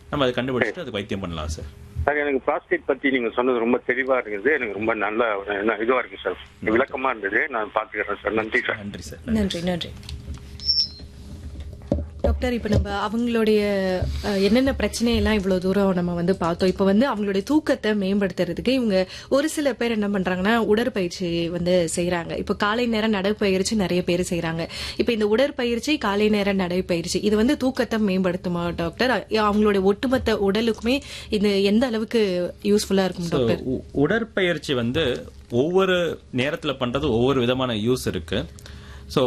நம்ம அதை கண்டுபிடிச்சிட்டு அதுக்கு வைத்தியம் பண்ணலாம் சார் சார் எனக்கு ப்ராஸ்டேட் பத்தி நீங்க சொன்னது ரொம்ப தெளிவா இருக்குது எனக்கு ரொம்ப நல்ல ஒரு என்ன இதுவா இருக்கு சார் விளக்கமா இருந்தது நான் பாத்துக்கிறேன் சார் நன்றி சார் நன்றி சார் நன்றி நன்றி டாக்டர் இப்ப நம்ம அவங்களுடைய அஹ், என்னென்ன பிரச்சனையெல்லாம் இவ்வளவு தூரம் நம்ம வந்து பார்த்தோம் இப்ப வந்து அவங்களுடைய தூக்கத்தை மேம்படுத்துறதுக்கு இவங்க ஒரு சில பேர் என்ன பண்றாங்கன்னா உடற்பயிற்சி வந்து செய்யறாங்க இப்ப காலை நேர நடைப்பயிற்சி நிறைய பேர் செய்யறாங்க இப்ப இந்த உடற்பயிற்சி காலை நேர நடைப்பயிற்சி இது வந்து தூக்கத்தை மேம்படுத்துமா டாக்டர் அ- அவங்களுடைய ஒட்டுமொத்த உடலுக்குமே இது எந்த அளவுக்கு யூஸ்ஃபுல்லா இருக்கும் So, டாக்டர் உ- உடற்பயிற்சி வந்து ஒவ்வொரு நேரத்துல பண்றது ஒவ்வொரு விதமான யூஸ் இருக்கு ஸோ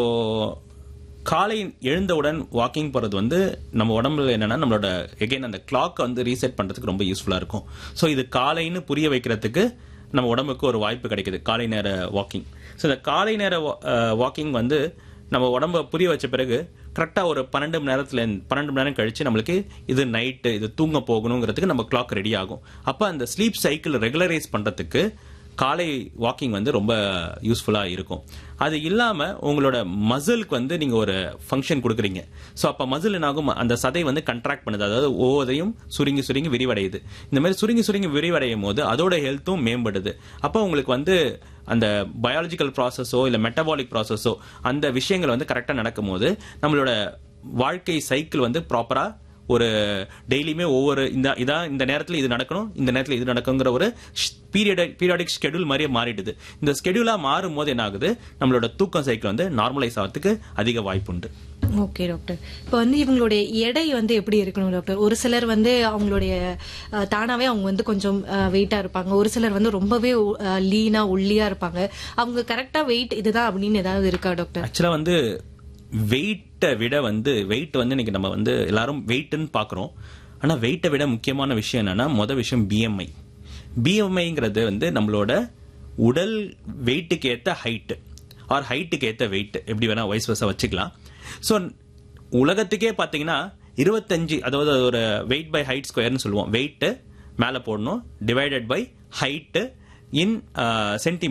காலை எழுந்தவுடன் வாக்கிங் போறது வந்து நம்ம உடம்புல என்னன்னா நம்மளோட எகைன் அந்த கிளாக் வந்து ரீசெட் பண்றதுக்கு ரொம்ப யூஸ்ஃபுல்லா இருக்கும் ஸோ இது காலைன்னு புரிய வைக்கிறதுக்கு நம்ம உடம்புக்கு ஒரு வாய்ப்பு கிடைக்குது காலை நேர வாக்கிங் ஸோ இந்த காலை நேர வாக்கிங் வந்து நம்ம உடம்ப புரிய வச்ச பிறகு கரெக்டாக ஒரு பன்னெண்டு மணி நேரத்துல பன்னெண்டு மணி நேரம் கழிச்சு நம்மளுக்கு இது நைட்டு இது தூங்க போகணுங்கிறதுக்கு நம்ம கிளாக் ரெடி ஆகும் அப்போ அந்த ஸ்லீப் சைக்கிள் ரெகுலரைஸ் பண்றதுக்கு காலை வாக்கிங் வந்து ரொம்ப யூஸ்ஃபுல்லாக இருக்கும் அது இல்லாமல் உங்களோட மசிலுக்கு வந்து நீங்கள் ஒரு ஃபங்க்ஷன் கொடுக்குறீங்க ஸோ அப்போ மசில் என்னாகும் அந்த சதை வந்து கண்ட்ராக்ட் பண்ணுது அதாவது ஒவ்வொதையும் சுருங்கி சுருங்கி விரிவடையுது இந்த மாதிரி சுருங்கி சுருங்கி விரிவடையும் போது அதோட ஹெல்த்தும் மேம்படுது அப்போ உங்களுக்கு வந்து அந்த பயாலஜிக்கல் ப்ராசஸோ இல்லை மெட்டபாலிக் ப்ராசஸோ அந்த விஷயங்கள் வந்து கரெக்டாக நடக்கும்போது நம்மளோட வாழ்க்கை சைக்கிள் வந்து ப்ராப்பராக ஒரு டெய்லியுமே ஒவ்வொரு இந்த இதான் இந்த நேரத்தில் இது நடக்கணும் இந்த நேரத்தில் இது நடக்குங்கிற ஒரு பீரியட் பீரியாடிக் ஸ்கெடியூல் மாதிரியே மாறிடுது இந்த ஸ்கெடியூலா மாறும் போது என்ன ஆகுது நம்மளோட தூக்கம் சைக்கிள் வந்து நார்மலைஸ் ஆகிறதுக்கு அதிக வாய்ப்பு உண்டு ஓகே டாக்டர் இப்போ வந்து இவங்களுடைய எடை வந்து எப்படி இருக்கணும் டாக்டர் ஒரு சிலர் வந்து அவங்களுடைய அஹ், தானாவே அவங்க வந்து கொஞ்சம் வெயிட்டா இருப்பாங்க ஒரு சிலர் வந்து ரொம்பவே லீனா ஒல்லியா இருப்பாங்க அவங்க கரெக்டா வெயிட் இதுதான் அப்படின்னு ஏதாவது இருக்கா டாக்டர் ஆக்சுவலா வந்து வெயிட்டை விட வந்து வெயிட் வந்து இன்னைக்கு நம்ம வந்து எல்லாரும் வெயிட்னு பார்க்குறோம் ஆனால் வெயிட்டை விட முக்கியமான விஷயம் என்னன்னா மொதல் விஷயம் பிஎம்ஐ பிஎம்ஐங்கிறது வந்து நம்மளோட உடல் வெயிட்டுக்கு ஏற்ற ஹைட்டு ஆர் ஹைட்டுக்கு ஏற்ற வெயிட் எப்படி வேணா வயசு வயசா வச்சுக்கலாம் ஸோ உலகத்துக்கே பார்த்தீங்கன்னா இருபத்தஞ்சு அதாவது அது ஒரு வெயிட் பை ஹைட் ஸ்கொயர்னு சொல்லுவோம் வெயிட்டு மேலே போடணும் divided by height in centi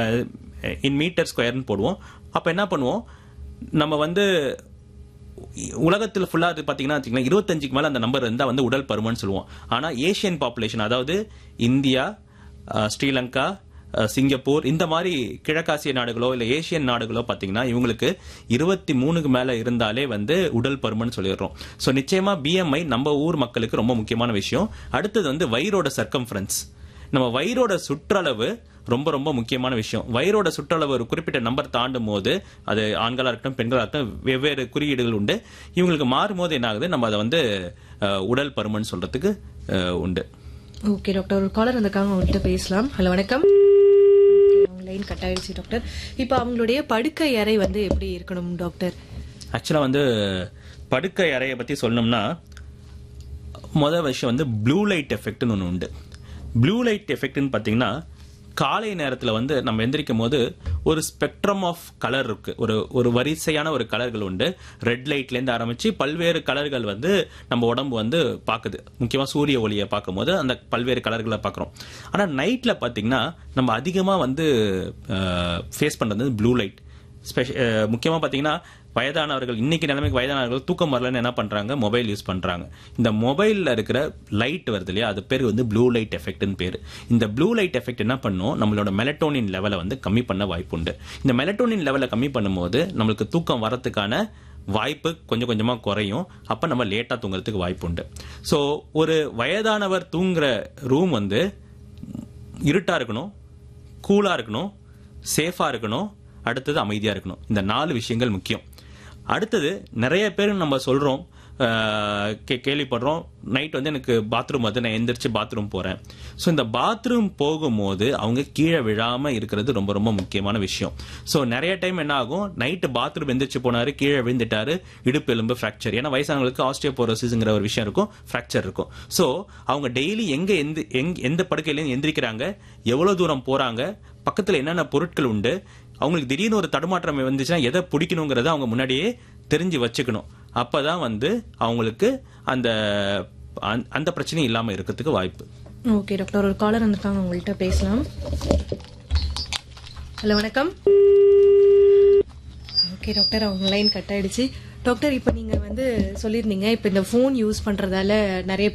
in metre ஸ்கொயர்னு போடுவோம் அப்போ என்ன பண்ணுவோம் நம்ம வந்து உலகத்தில் ஃபுல்லா அது பாத்தீங்கன்னா வச்சுக்கோங்களேன், இருபத்தஞ்சுக்கு மேல அந்த நம்பர் இருந்தா வந்து உடல் பருமன் சொல்லுவோம் ஆனா ஏசியன் பாப்புலேஷன் அதாவது India ah, Sri Lanka ah, Singapore இந்த மாதிரி கிழக்காசிய நாடுகளோ இல்ல ஏசியன் நாடுகளோ பாத்தீங்கன்னா இவங்களுக்கு இருபத்தி மூணுக்கு மேல இருந்தாலே வந்து உடல் பருமன் சொல்லிடுறோம் சோ நிச்சயமா பிஎம்ஐ நம்ம ஊர் மக்களுக்கு ரொம்ப முக்கியமான விஷயம் அடுத்தது வந்து வயிறோட சர்க்கம்ஃபரன்ஸ் நம்ம வயிறோட சுற்றளவு ரொம்ப ரொம்ப முக்கியமான விஷயம் வயிறோட சுற்றளவு ஒரு குறிப்பிட்ட நம்பர் தாண்டும் போது அது ஆண்களா இருக்கட்டும் பெண்களா இருக்கட்டும் வெவ்வேறு குறியீடுகள் உண்டு இவங்களுக்கு மாறும்போது என்ன ஆகுது நம்ம அதை வந்து அஹ், உடல் பருமன் சொல்றதுக்கு அஹ், உண்டு ஓகே டாக்டர் ஒரு காலர் வந்திருக்காங்க அவங்கள்ட்ட பேசலாம் ஹலோ வணக்கம் லைன் கட் ஆயிடுச்சு டாக்டர் இப்போ அவங்களுடைய படுக்கை அறை வந்து எப்படி இருக்கணும் டாக்டர் ஆக்சுவலா வந்து படுக்கை அறையை பத்தி சொல்லணும்னா முதல் விஷயம் வந்து ப்ளூ லைட் எஃபெக்ட்னு ஒன்று உண்டு ப்ளூ லைட் எஃபெக்ட்னு பார்த்தீங்கன்னா காலை நேரத்தில் வந்து நம்ம எந்திரிக்கும் போது ஒரு ஸ்பெக்ட்ரம் ஆஃப் கலர் இருக்கு ஒரு ஒரு வரிசையான ஒரு கலர்கள் உண்டு ரெட் லைட்லேருந்து ஆரம்பிச்சு பல்வேறு கலர்கள் வந்து நம்ம உடம்பு வந்து பார்க்குது முக்கியமாக சூரிய ஒளியை பார்க்கும்போது அந்த பல்வேறு கலர்களை பார்க்குறோம் ஆனால் நைட்டில் பார்த்தீங்கன்னா நம்ம அதிகமாக வந்து ஃபேஸ் பண்ணுறது ப்ளூ லைட் ஸ்பெஷ முக்கியமாக பார்த்தீங்கன்னா வயதானவர்கள் இன்னைக்கு நிலைமைக்கு வயதானவர்கள் தூக்கம் வரலன்னு என்ன பண்றாங்க மொபைல் யூஸ் பண்றாங்க இந்த மொபைல்ல இருக்கிற லைட் வருது இல்லையா அது பேர் வந்து ப்ளூ லைட் எஃபெக்ட்னு பேர் இந்த ப்ளூ லைட் எஃபெக்ட் என்ன பண்ணும் நம்மளோட மெலட்டோனின் லெவலை வந்து கம்மி பண்ண வாய்ப்பு உண்டு இந்த மெலட்டோனின் லெவலை கம்மி பண்ணும்போது நம்மளுக்கு தூக்கம் வரதுக்கான வாய்ப்பு கொஞ்சம் கொஞ்சமா குறையும் அப்ப நம்ம லேட்டா தூங்குறதுக்கு வாய்ப்பு உண்டு ஸோ ஒரு வயதானவர் தூங்குற ரூம் வந்து இருட்டா இருக்கணும் கூலா இருக்கணும் சேஃபா இருக்கணும் அடுத்தது அமைதியா இருக்கணும் இந்த நாலு விஷயங்கள் முக்கியம் அடுத்தது நிறைய பேர் நம்ம சொல்றோம் ஆஹ், கே- கேள்விப்படுறோம் நைட் வந்து எனக்கு பாத்ரூம் வந்து நான் எந்திரிச்சு பாத்ரூம் போறேன் ஸோ இந்த பாத்ரூம் போகும்போது அவங்க கீழே விழாம இருக்கிறது ரொம்ப ரொம்ப முக்கியமான விஷயம் ஸோ நிறைய டைம் என்ன ஆகும் நைட்டு பாத்ரூம் எந்திரிச்சு போனாரு கீழே விழுந்துட்டாரு இடுப்பு எலும்பு ஃப்ராக்சர் ஏன்னா வயசானவங்களுக்கு ஆஸ்டியோபோரோசிஸ்ங்கிற ஒரு விஷயம் இருக்கும் ஃப்ராக்சர் இருக்கும் ஸோ அவங்க டெய்லி எங்க எந்த எங்க எந்த படுக்கையிலேருந்து எந்திரிக்கிறாங்க எவ்வளவு தூரம் போறாங்க பக்கத்துல என்னென்ன பொருட்கள் உண்டு அவங்களுக்கு திடீர்னு ஒரு தடுமாற்றம் வந்துச்சுன்னா எதை பிடிக்கணுங்கிறத அவங்க முன்னாடியே தெரிஞ்சு வச்சுக்கணும் அப்பதான் வந்து அவங்களுக்கு அந்த அந்த- அந்த பிரச்சனையும் இல்லாம இருக்கிறதுக்கு வாய்ப்பு ஓகே டாக்டர் ஒரு காலர் வந்திருக்காங்க உங்கள்கிட்ட பேசலாம் ஹலோ வணக்கம் ஓகே டாக்டர் அவங்க லைன் கட் ஆயிடுச்சு டாக்டர் இப்போ நீங்க வந்து சொல்லியிருந்தீங்க இப்போ இந்த ஃபோன் யூஸ் பண்றதால நிறைய